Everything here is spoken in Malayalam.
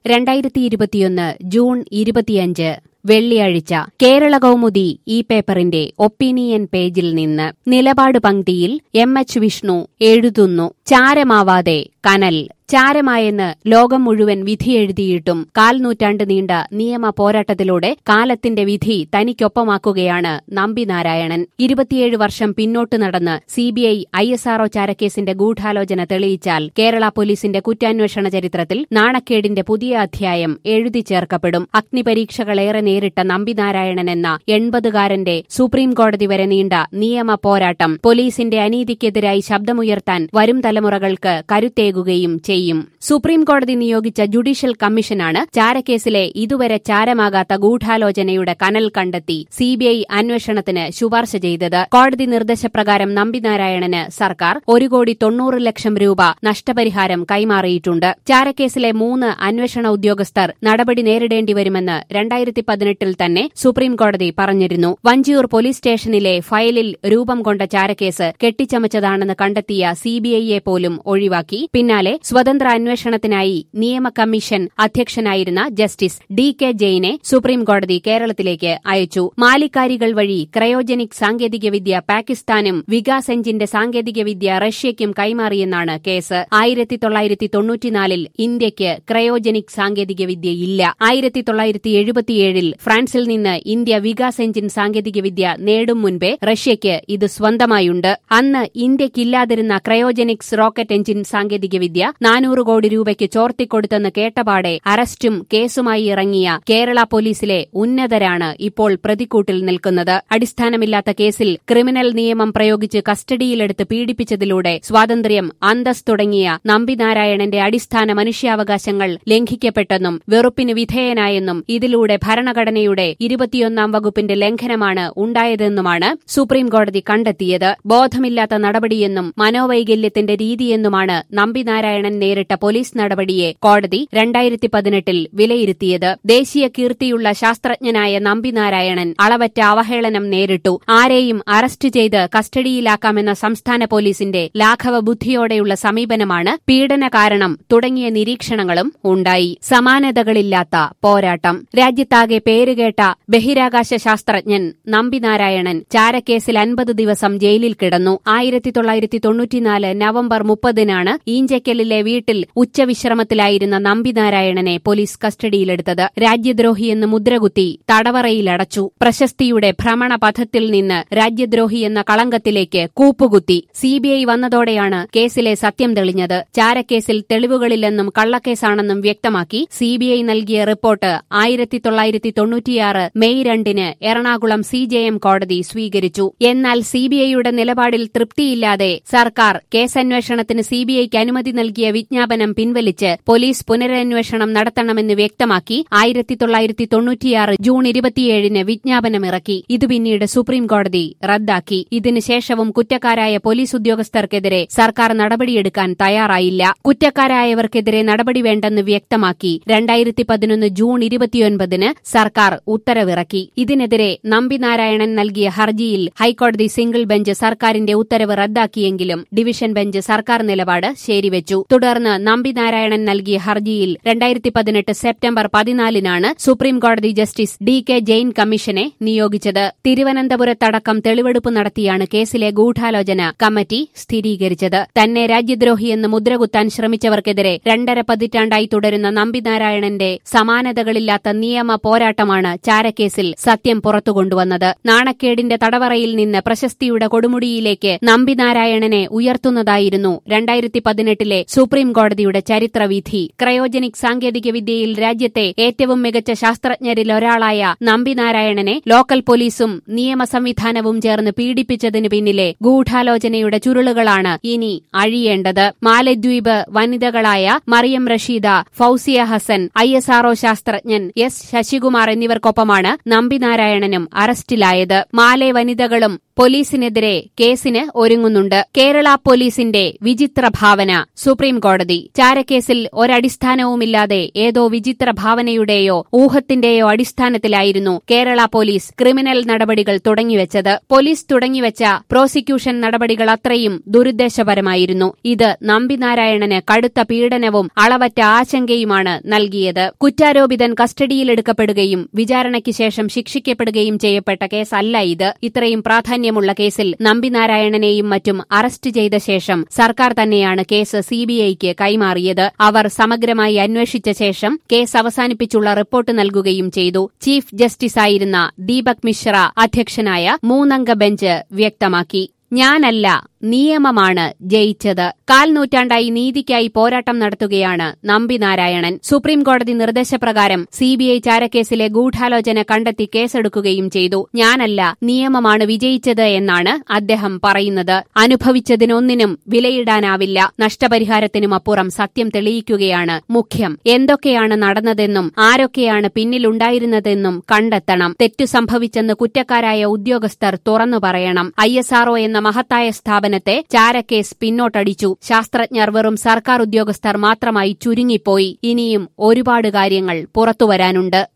രണ്ടായിരത്തി ഇരുപത്തിയൊന്ന് ജൂൺ ഇരുപത്തിയഞ്ച് വെള്ളിയാഴ്ച കേരള കൗമുദി ഈ പേപ്പറിന്റെ ഒപ്പീനിയൻ പേജിൽ നിന്ന് നിലപാട് പങ്ക്തിയിൽ എം എച്ച് വിഷ്ണു എഴുതുന്നു ചാരമാവാതെ കനൽ ചാരമായെന്ന് ലോകം മുഴുവൻ വിധിയെഴുതിയിട്ടും കാൽ നൂറ്റാണ്ട് നീണ്ട നിയമ പോരാട്ടത്തിലൂടെ കാലത്തിന്റെ വിധി തനിക്കൊപ്പമാക്കുകയാണ് നമ്പിനാരായണൻ ഇരുപത്തിയേഴ് വർഷം പിന്നോട്ട് നടന്ന് സിബിഐ ഐ എസ് ആർഒ ചാരക്കേസിന്റെ ഗൂഢാലോചന തെളിയിച്ചാൽ കേരള പോലീസിന്റെ കുറ്റാന്വേഷണ ചരിത്രത്തിൽ നാണക്കേടിന്റെ പുതിയ അധ്യായം എഴുതി ചേർക്കപ്പെടും അഗ്നിപരീക്ഷകളേറെ നേരിട്ട നമ്പിനാരായണൻ എന്ന എൺപതുകാരന്റെ സുപ്രീം കോടതി വരെ നീണ്ട നിയമ പോരാട്ടം പോലീസിന്റെ അനീതിക്കെതിരായി ശബ്ദമുയർത്താൻ വരും തലമുറകൾക്ക് കരുത്തേകുകയും ചെയ്യും സുപ്രീം കോടതി നിയോഗിച്ച ജുഡീഷ്യൽ കമ്മീഷനാണ് ചാരക്കേസിലെ ഇതുവരെ ചാരമാകാത്ത ഗൂഢാലോചനയുടെ കനൽ കണ്ടെത്തി സിബിഐ അന്വേഷണത്തിന് ശുപാർശ ചെയ്തത് കോടതി നിർദ്ദേശപ്രകാരം നമ്പിനാരായണന് സർക്കാർ ഒരു കോടി തൊണ്ണൂറ് ലക്ഷം രൂപ നഷ്ടപരിഹാരം കൈമാറിയിട്ടുണ്ട് ചാരക്കേസിലെ മൂന്ന് അന്വേഷണ ഉദ്യോഗസ്ഥർ നടപടി നേരിടേണ്ടി വരുമെന്ന് രണ്ടായിരത്തി പതിനെട്ടിൽ തന്നെ സുപ്രീം കോടതി പറഞ്ഞിരുന്നു വഞ്ചിയൂർ പോലീസ് സ്റ്റേഷനിലെ ഫയലിൽ രൂപം കൊണ്ട ചാരക്കേസ് കെട്ടിച്ചമച്ചതാണെന്ന് കണ്ടെത്തിയ സിബിഐയെ പോലും ഒഴിവാക്കി പിന്നാലെ സ്വതന്ത്ര അന്വേഷണത്തിനായി നിയമ കമ്മീഷൻ അധ്യക്ഷനായിരുന്ന ജസ്റ്റിസ് ഡി കെ ജെയിനെ സുപ്രീം കോടതി കേരളത്തിലേക്ക് അയച്ചു മാലിക്കാരികൾ വഴി ക്രയോജനിക് സാങ്കേതികവിദ്യ പാകിസ്ഥാനും വികാസ് എഞ്ചിന്റെ സാങ്കേതികവിദ്യ റഷ്യയ്ക്കും കൈമാറിയെന്നാണ് കേസ് ആയിരത്തി തൊള്ളായിരത്തി തൊണ്ണൂറ്റിനാലിൽ ഇന്ത്യയ്ക്ക് ക്രയോജനിക് സാങ്കേതികവിദ്യയില്ല ആയിരത്തി തൊള്ളായിരത്തി എഴുപത്തിയേഴിൽ ഫ്രാൻസിൽ നിന്ന് ഇന്ത്യ വികാസ് എഞ്ചിൻ സാങ്കേതികവിദ്യ നേടും മുൻപേ റഷ്യയ്ക്ക് ഇത് സ്വന്തമായുണ്ട് അന്ന് ഇന്ത്യയ്ക്കില്ലാതിരുന്ന ക്രയോജനിക്സ് റോക്കറ്റ് എഞ്ചിൻ സാങ്കേതികവിദ്യ നാനൂറ് കോടി രൂപയ്ക്ക് ചോർത്തിക്കൊടുത്തെന്ന് കേട്ടപാടെ അറസ്റ്റും കേസുമായി ഇറങ്ങിയ കേരള പോലീസിലെ ഉന്നതരാണ് ഇപ്പോൾ പ്രതിക്കൂട്ടിൽ നിൽക്കുന്നത് അടിസ്ഥാനമില്ലാത്ത കേസിൽ ക്രിമിനൽ നിയമം പ്രയോഗിച്ച് കസ്റ്റഡിയിലെടുത്ത് പീഡിപ്പിച്ചതിലൂടെ സ്വാതന്ത്ര്യം അന്തസ് തുടങ്ങിയ നമ്പിനാരായണന്റെ അടിസ്ഥാന മനുഷ്യാവകാശങ്ങൾ ലംഘിക്കപ്പെട്ടെന്നും വെറുപ്പിന് വിധേയനായെന്നും ഇതിലൂടെ ഭരണഘടനയുടെ ഇരുപത്തിയൊന്നാം വകുപ്പിന്റെ ലംഘനമാണ് ഉണ്ടായതെന്നുമാണ് സുപ്രീംകോടതി കണ്ടെത്തിയത് ബോധമില്ലാത്ത നടപടിയെന്നും മനോവൈകല്യത്തിന്റെ രീതിയെന്നുമാണ് നമ്പിനാരായണൻ നേരിട്ട പോലീസ് നടപടിയെ കോടതി രണ്ടായിരത്തി പതിനെട്ടിൽ വിലയിരുത്തിയത് ദേശീയ കീർത്തിയുള്ള ശാസ്ത്രജ്ഞനായ നമ്പിനാരായണൻ അളവറ്റ അവഹേളനം നേരിട്ടു ആരെയും അറസ്റ്റ് ചെയ്ത് കസ്റ്റഡിയിലാക്കാമെന്ന സംസ്ഥാന പോലീസിന്റെ ലാഘവ ബുദ്ധിയോടെയുള്ള സമീപനമാണ് പീഡന കാരണം തുടങ്ങിയ നിരീക്ഷണങ്ങളും ഉണ്ടായി സമാനതകളില്ലാത്ത പോരാട്ടം രാജ്യത്താകെ പേരുകേട്ട ബഹിരാകാശ ശാസ്ത്രജ്ഞൻ നമ്പിനാരായണൻ ചാരക്കേസിൽ അൻപത് ദിവസം ജയിലിൽ കിടന്നു ആയിരത്തി തൊള്ളായിരത്തി തൊണ്ണൂറ്റിനാല് നവംബർ മുപ്പതിനാണ് ഈഞ്ചക്കലിലെ വീട്ടിൽ ഉച്ചവിശ്രമത്തിലായിരുന്ന നമ്പിനാരായണനെ പോലീസ് കസ്റ്റഡിയിലെടുത്തത് രാജ്യദ്രോഹിയെന്ന് മുദ്രകുത്തി തടവറയിലടച്ചു പ്രശസ്തിയുടെ ഭ്രമണപഥത്തിൽ നിന്ന് രാജ്യദ്രോഹി എന്ന കളങ്കത്തിലേക്ക് കൂപ്പുകുത്തി സിബിഐ വന്നതോടെയാണ് കേസിലെ സത്യം തെളിഞ്ഞത് ചാരക്കേസിൽ തെളിവുകളില്ലെന്നും കള്ളക്കേസാണെന്നും വ്യക്തമാക്കി സിബിഐ നൽകിയ റിപ്പോർട്ട് ആയിരത്തി തൊള്ളായിരത്തി തൊണ്ണൂറ്റിയാറ് മെയ് രണ്ടിന് എറണാകുളം സിജെഎം കോടതി സ്വീകരിച്ചു എന്നാൽ സിബിഐയുടെ നിലപാടിൽ തൃപ്തിയില്ലാതെ സർക്കാർ കേസന്വേഷണത്തിന് സിബിഐക്ക് അനുമതി നൽകിയ വിജ്ഞാപനം പിൻവലിച്ച് പോലീസ് പുനരന്വേഷണം നടത്തണമെന്ന് വ്യക്തമാക്കി ആയിരത്തി തൊള്ളായിരത്തി തൊണ്ണൂറ്റിയാറ് ജൂൺ ഇരുപത്തിയേഴിന് വിജ്ഞാപനമിറക്കി ഇത് പിന്നീട് സുപ്രീം കോടതി റദ്ദാക്കി ഇതിനുശേഷവും കുറ്റക്കാരായ പോലീസ് ഉദ്യോഗസ്ഥർക്കെതിരെ സർക്കാർ നടപടിയെടുക്കാൻ തയ്യാറായില്ല കുറ്റക്കാരായവർക്കെതിരെ നടപടി വേണ്ടെന്ന് വ്യക്തമാക്കി രണ്ടായിരത്തി പതിനൊന്ന് ജൂൺ ഇരുപത്തിയൊൻപതിന് സർക്കാർ ഉത്തരവിറക്കി ഇതിനെതിരെ നമ്പിനാരായണൻ നൽകിയ ഹർജിയിൽ ഹൈക്കോടതി സിംഗിൾ ബെഞ്ച് സർക്കാരിന്റെ ഉത്തരവ് റദ്ദാക്കിയെങ്കിലും ഡിവിഷൻ ബെഞ്ച് സർക്കാർ നിലപാട് ശരിവച്ചു തുടർന്ന് നമ്പിനാരായണൻ നൽകിയ ഹർജിയിൽ രണ്ടായിരത്തി പതിനെട്ട് സെപ്റ്റംബർ പതിനാലിനാണ് സുപ്രീം കോടതി ജസ്റ്റിസ് ഡി കെ ജെയിൻ കമ്മീഷനെ നിയോഗിച്ചത് തിരുവനന്തപുരത്തടക്കം തെളിവെടുപ്പ് നടത്തിയാണ് കേസിലെ ഗൂഢാലോചന കമ്മിറ്റി സ്ഥിരീകരിച്ചത് തന്നെ രാജ്യദ്രോഹിയെന്ന് മുദ്രകുത്താൻ ശ്രമിച്ചവർക്കെതിരെ രണ്ടര പതിറ്റാണ്ടായി തുടരുന്ന നമ്പിനാരായണന്റെ സമാനതകളില്ലാത്ത നിയമ പോരാട്ടമാണ് ചാരക്കേസിൽ സത്യം പുറത്തുകൊണ്ടുവന്നത് നാണക്കേടിന്റെ തടവറയിൽ നിന്ന് പ്രശസ്തിയുടെ കൊടുമുടിയിലേക്ക് നമ്പിനാരായണനെ ഉയർത്തുന്നതായിരുന്നു രണ്ടായിരത്തി പതിനെട്ടിലെ സുപ്രീം കോടതിയുടെ ചരിത്രവിധി ക്രയോജനിക് സാങ്കേതികവിദ്യയിൽ രാജ്യത്തെ ഏറ്റവും മികച്ച ശാസ്ത്രജ്ഞരിൽ ഒരാളായ നമ്പിനാരായണനെ ലോക്കൽ പോലീസും നിയമ സംവിധാനവും ചേർന്ന് പീഡിപ്പിച്ചതിനു പിന്നിലെ ഗൂഢാലോചനയുടെ ചുരുളുകളാണ് ഇനി അഴിയേണ്ടത് മാലദ്വീപ് വനിതകളായ Mariam Rasheeda Fousiya Hassan I S RO ശാസ്ത്രജ്ഞൻ എസ് ശശികുമാർ എന്നിവർക്കൊപ്പമാണ് നമ്പിനാരായണനും അറസ്റ്റിലായത് മാലെ വനിതകളും പോലീസിനെതിരെ കേസിന് ഒരുങ്ങുന്നുണ്ട് കേരള പോലീസിന്റെ വിചിത്ര ഭാവന സുപ്രീം കോടതി ചാരക്കേസിൽ ഒരടിസ്ഥാനവുമില്ലാതെ ഏതോ വിചിത്ര ഭാവനയുടെയോ ഊഹത്തിന്റെയോ അടിസ്ഥാനത്തിലായിരുന്നു കേരള പോലീസ് ക്രിമിനൽ നടപടികൾ തുടങ്ങിവെച്ചത് പോലീസ് തുടങ്ങിവെച്ച പ്രോസിക്യൂഷൻ നടപടികൾ അത്രയും ദുരുദ്ദേശപരമായിരുന്നു ഇത് നമ്പിനാരായണന് കടുത്ത പീഡനവും അളവറ്റ ആശങ്കയുമാണ് നൽകിയത് കുറ്റാരോപിതൻ കസ്റ്റഡിയിലെടുക്കപ്പെടുകയും വിചാരണയ്ക്ക് ശേഷം ശിക്ഷിക്കപ്പെടുകയും ചെയ്യപ്പെട്ട കേസല്ല ഇത് ഇത്രയും പ്രാധാന്യമുള്ള കേസിൽ നമ്പിനാരായണനെയും മറ്റും അറസ്റ്റ് ചെയ്ത ശേഷം സർക്കാർ തന്നെയാണ് കേസ് സിബിഐക്ക് കൈമാറിയത് അവർ സമഗ്രമായി അന്വേഷിച്ച ശേഷം കേസ് അവസാനിപ്പിച്ചുള്ള റിപ്പോർട്ട് നൽകുകയും ചെയ്തു ചീഫ് ജസ്റ്റിസായിരുന്ന ദീപക് മിശ്ര അധ്യക്ഷനായ മൂന്നംഗ ബെഞ്ച് വ്യക്തമാക്കി ഞാനല്ല നിയമമാണ് ജയിച്ചത് കാൽ നൂറ്റാണ്ടായി നീതിക്കായി പോരാട്ടം നടത്തുകയാണ് നമ്പിനാരായണൻ സുപ്രീംകോടതി നിർദ്ദേശപ്രകാരം സിബിഐ ചാരക്കേസിലെ ഗൂഢാലോചന കണ്ടെത്തി കേസെടുക്കുകയും ചെയ്തു ഞാനല്ല നിയമമാണ് വിജയിച്ചത് എന്നാണ് അദ്ദേഹം പറയുന്നത് അനുഭവിച്ചതിനൊന്നിനും വിലയിടാനാവില്ല നഷ്ടപരിഹാരത്തിനും അപ്പുറം സത്യം തെളിയിക്കുകയാണ് മുഖ്യം എന്തൊക്കെയാണ് നടന്നതെന്നും ആരൊക്കെയാണ് പിന്നിലുണ്ടായിരുന്നതെന്നും കണ്ടെത്തണം തെറ്റു സംഭവിച്ചെന്ന് കുറ്റക്കാരായ ഉദ്യോഗസ്ഥർ തുറന്നു പറയണം ഐ എന്ന മഹത്തായ സ്ഥാപനത്തെ ചാരക്കേസ് പിന്നോട്ടടിച്ചു ശാസ്ത്രജ്ഞർ വെറും സർക്കാർ ഉദ്യോഗസ്ഥർ മാത്രമായി ചുരുങ്ങിപ്പോയി ഇനിയും ഒരുപാട് കാര്യങ്ങൾ പുറത്തുവരാനുണ്ട്